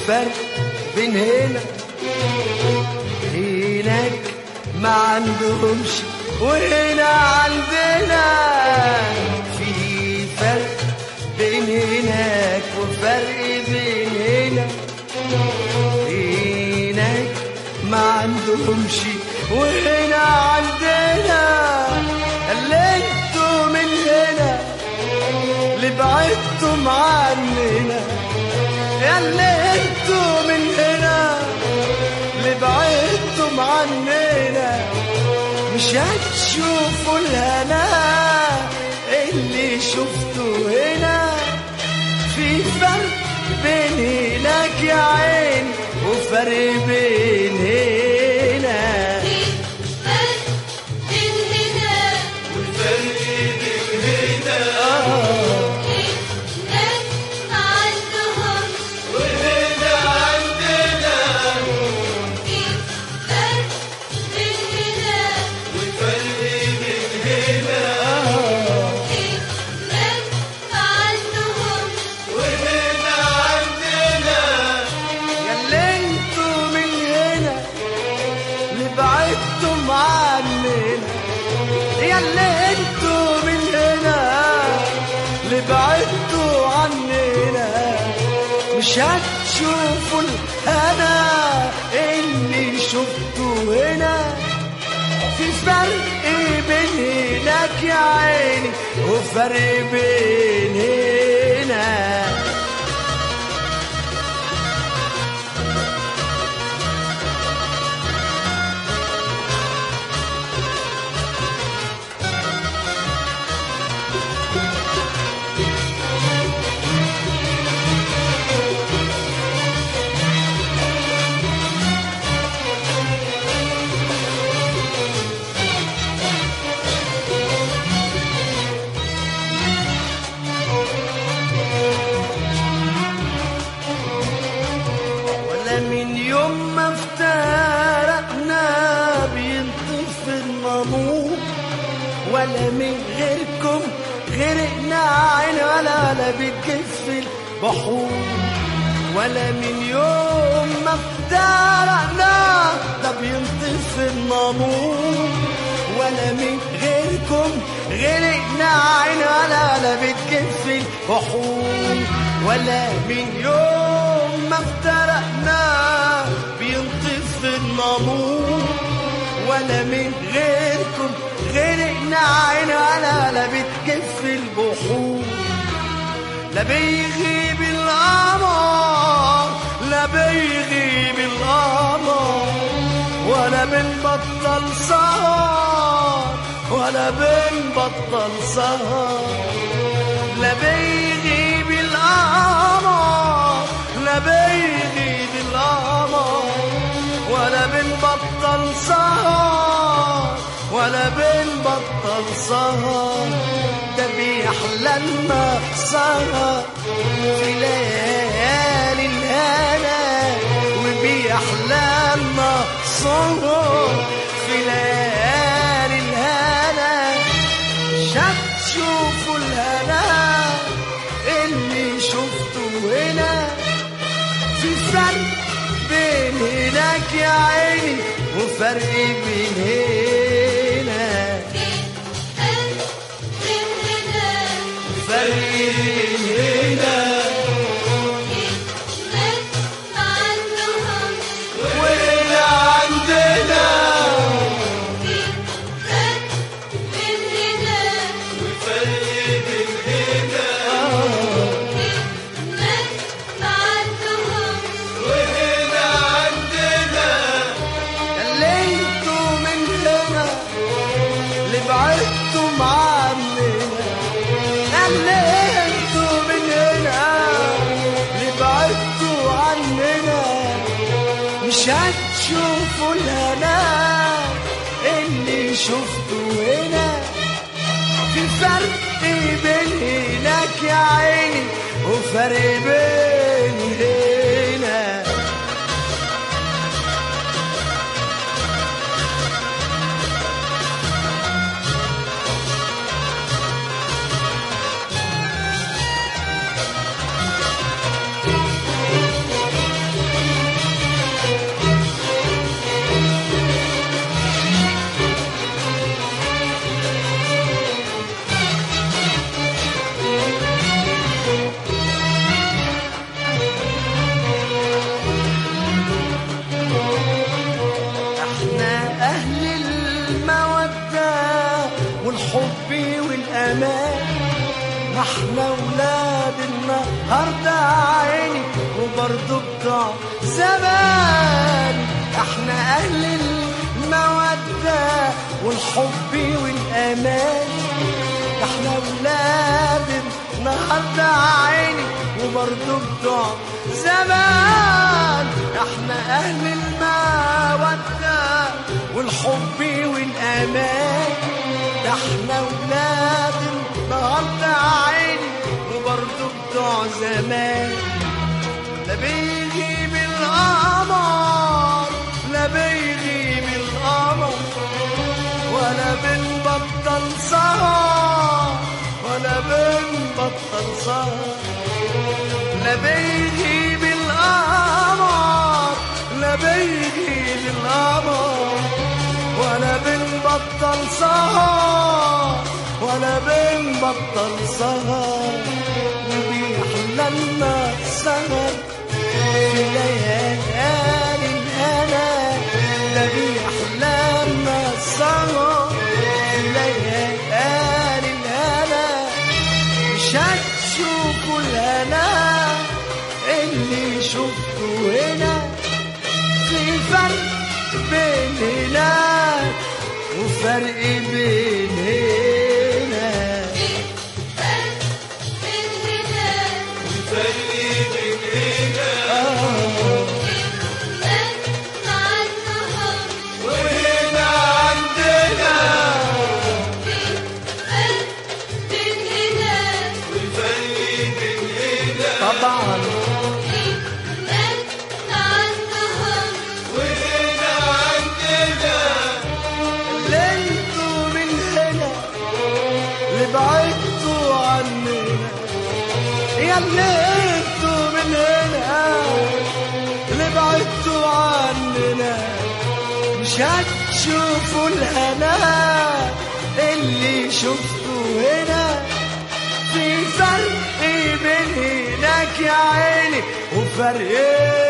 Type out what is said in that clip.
فرق بين هنا هناك ما عندهمش وهنا عندنا في فرق بين هناك وفرق بين هنا هناك ما عندهمش وهنا عندنا اللي انتوا من هنا اللي بعدتم عننا يا اللي انتوا من هنا اللي بعدتم عننا مش هتشوفوا الهنا اللي شفته هنا في فرق بين هناك يا عين وفرق بين هنا في فرق بين هنا هناك ما عندهمش في فرق بين هنا هناك ما عندهمش يا اللي انتوا من هنا اللي بعدتم عننا يا اللي انتوا من هنا اللي بعدتوا عننا مش هتشوفوا الهنا اللي شفته هنا في فرق بين هناك يا عيني وفرق بين هنا ولا من يوم ما افترقنا بينطف النمور ولا من غيركم غرقنا عين ولا ولا بتجف البحور ولا من يوم ما افترقنا ده بينطف النمور ولا من غيركم غرقنا عين ولا ولا بتجف البحور ولا من يوم ما افترقنا بينطف النمور ولا من غيركم غرقنا عين ولا ولا بتجف البحور لا بيغيب القمر لا بيغيب القمر ولا بنبطل سهر ولا بنبطل سهر لا بيغيب القمر لا بيغيب القمر ولا بنبطل سهر ولا بنبطل سهر ده بيحلى لنا سهر في ليالي الهنا وبيحلى لنا سهر في ليالي الهنا شاف شوفوا الهنا اللي شفته هنا في فرق بين هناك يا عيني وفرق بين هنا في فرق بين هنا فرق بين هنا هناك ما عندهمش وهنا عندنا في فرق بين هنا هناك ما عندهمش وهنا عندنا اللي انتوا من هنا اللي بعدتم عننا اللي انتوا من هنا اللي بعدتوا عننا مش هتشوفوا الهنا اللي شفته هنا في فرق بين هناك يا عيني وفرق بين هنا احنا ولاد النهارده عيني وبرضه بتوع زمان احنا اهل المودة والحب والامان احنا ولاد النهارده عيني وبرضه بتوع زمان احنا اهل المودة والحب والامان ده احنا ولاد النهارده عيني وبرضه بتوع زمان لا بيغيب القمر لا بيغيب القمر ولا بنبطل سهر ولا بنبطل سهر لا بيغيب القمر لا بيغيب القمر ولا بنبطل سهر ولا بنبطل سهر وبيحلى لنا السهر في ليالي الهنا ده بيحلى لنا السهر في ليالي الهنا مش هتشوفوا الهنا اللي شفته هنا في فرق بين هناك وفرق بين هنا من هنا آه مع النهار وهنا عندنا من هنا طبعا مع النهار وهنا عندنا اللي انتوا من هنا اللي بعدتوا عننا يا اللي انتوا من هنا اللي بعدتوا عننا مش هتشوفوا الهنا اللي شفته هنا في فرق بين هناك يا عيني وفرق